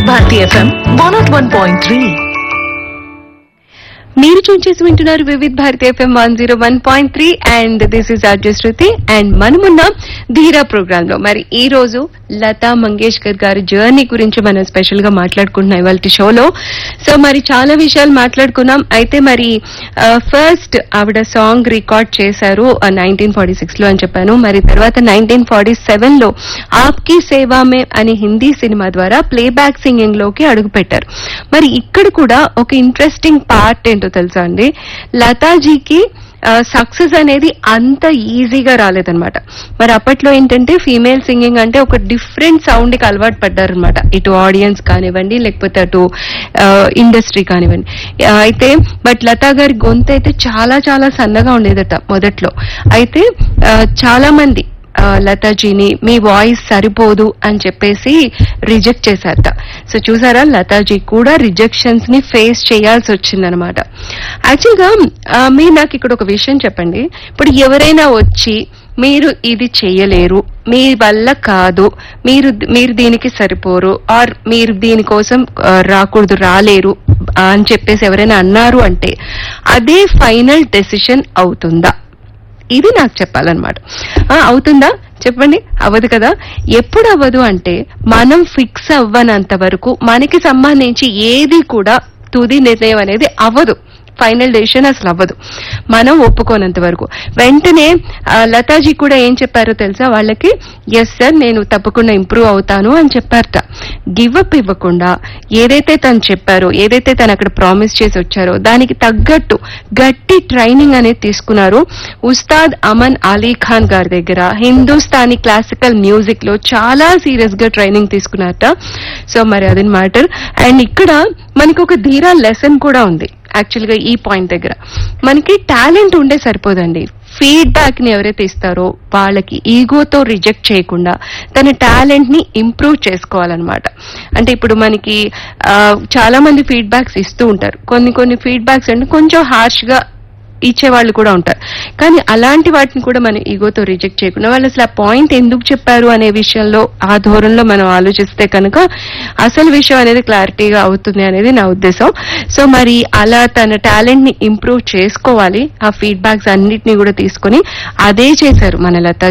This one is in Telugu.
వివిధ Bharati FM one nought one point three మీరు చూన్ చేసి వింటున్నారు Vividh Bharati FM one zero one point three and this is RJ Shruti and మనమున్న ధీరా ప్రోగ్రామ్ లో మరి ఈ రోజు లతా మంగేష్కర్ గారి జర్నీ గురించి మనం స్పెషల్ గా మాట్లాడుకుంటున్నాం ఇవాళ షోలో సో మరి చాలా విషయాలు మాట్లాడుకున్నాం అయితే మరి ఫస్ట్ ఆవిడ సాంగ్ రికార్డ్ చేశారు నైన్టీన్ ఫార్టీ సిక్స్ లో అని చెప్పాను మరి తర్వాత నైన్టీన్ ఫార్టీ సెవెన్ లో ఆప్కి సేవా మే అనే హిందీ సినిమా ద్వారా ప్లేబ్యాక్ సింగింగ్ లోకి అడుగు పెట్టారు మరి ఇక్కడ కూడా ఒక ఇంట్రెస్టింగ్ పార్ట్ ఏంటో తెలుసా అండి లతాజీకి సక్సెస్ అనేది అంత ఈజీగా రాలేదన్నమాట మరి అప్పట్లో ఏంటంటే ఫీమేల్ సింగింగ్ అంటే ఒక డిఫరెంట్ సౌండ్ కి అలవాటు పడ్డారనమాట ఇటు ఆడియన్స్ కానివ్వండి లేకపోతే అటు ఇండస్ట్రీ కానివ్వండి ఆ, అయితే బట్ లతా గారి గొంతు అయితే చాలా చాలా సన్నగా ఉండేదట మొదట్లో అయితే ఆ, చాలా మంది ఆ, లతాజీని మీ వాయిస్ సరిపోదు అని చెప్పేసి రిజెక్ట్ చేశారట సో చూసారా లతాజీ కూడా రిజెక్షన్స్ ని ఫేస్ చేయాల్సి వచ్చిందనమాట యాక్చువల్గా ఆ, మీరు నాకు ఇక్కడ ఒక విషయం చెప్పండి ఇప్పుడు ఎవరైనా వచ్చి మీరు ఇది చెయ్యలేరు మీ వల్ల కాదు మీరు మీరు దీనికి సరిపోరు ఆర్ మీరు దీనికోసం ఆ, రాకూడదు రాలేరు ఆ, అని చెప్పేసి ఎవరైనా అన్నారు అంటే అదే ఫైనల్ డెసిషన్ అవుతుందా ఇది నాకు చెప్పాలన్నమాట ఆ, అవుతుందా చెప్పండి అవ్వదు కదా ఎప్పుడు అవ్వదు అంటే మనం ఫిక్స్ అవ్వనంత వరకు మనకి సంబంధించి ఏది కూడా తుది నిర్ణయం అనేది అవ్వదు ఫైనల్ డెసిషన్ అసలు అవ్వదు మనం ఒప్పుకోనంత వరకు వెంటనే ఆ, లతాజీ కూడా ఏం చెప్పారో తెలుసా వాళ్ళకి ఎస్ సార్ నేను తప్పకుండా ఇంప్రూవ్ అవుతాను అని చెప్పారట గివ్ అప్ ఇవ్వకుండా ఏదైతే తను చెప్పారో ఏదైతే తను అక్కడ ప్రామిస్ చేసి వచ్చారో దానికి తగ్గట్టు గట్టి ట్రైనింగ్ అనేది తీసుకున్నారు ఉస్తాద్ అమన్ అలీ ఖాన్ గారి దగ్గర హిందుస్థానీ క్లాసికల్ మ్యూజిక్ లో చాలా సీరియస్ గా ట్రైనింగ్ తీసుకున్నారట సో మరి అది మ్యాటర్ అండ్ ఇక్కడ మనకి ఒక ధీరా లెసన్ కూడా ఉంది యాక్చువల్ గా ఈ పాయింట్ దగ్గర మనకి టాలెంట్ ఉండే సరిపోదండి ఫీడ్బ్యాక్ ని ఎవరైతే ఇస్తారో వాళ్ళకి ఈగోతో రిజెక్ట్ చేయకుండా తన టాలెంట్ ని ఇంప్రూవ్ చేసుకోవాలన్నమాట అంటే ఇప్పుడు మనకి ఆ, చాలా మంది ఫీడ్బ్యాక్స్ ఇస్తూ ఉంటారు కొన్ని కొన్ని ఫీడ్బ్యాక్స్ అంటే కొంచెం హార్ష్ గా ఇచ్చే వాళ్ళు కూడా ఉంటారు కానీ అలాంటి వాటిని కూడా మనం ఈగోతో రిజెక్ట్ చేయకుండా వాళ్ళు అసలు ఆ పాయింట్ ఎందుకు చెప్పారు అనే విషయంలో ఆ ధోరణిలో మనం ఆలోచిస్తే కనుక అసలు విషయం అనేది క్లారిటీగా అవుతుంది అనేది నా ఉద్దేశం సో మరి అలా తన టాలెంట్ ని ఇంప్రూవ్ చేసుకోవాలి ఆ ఫీడ్బ్యాక్స్ అన్నిటిని కూడా తీసుకొని అదే చేశారు మన లతా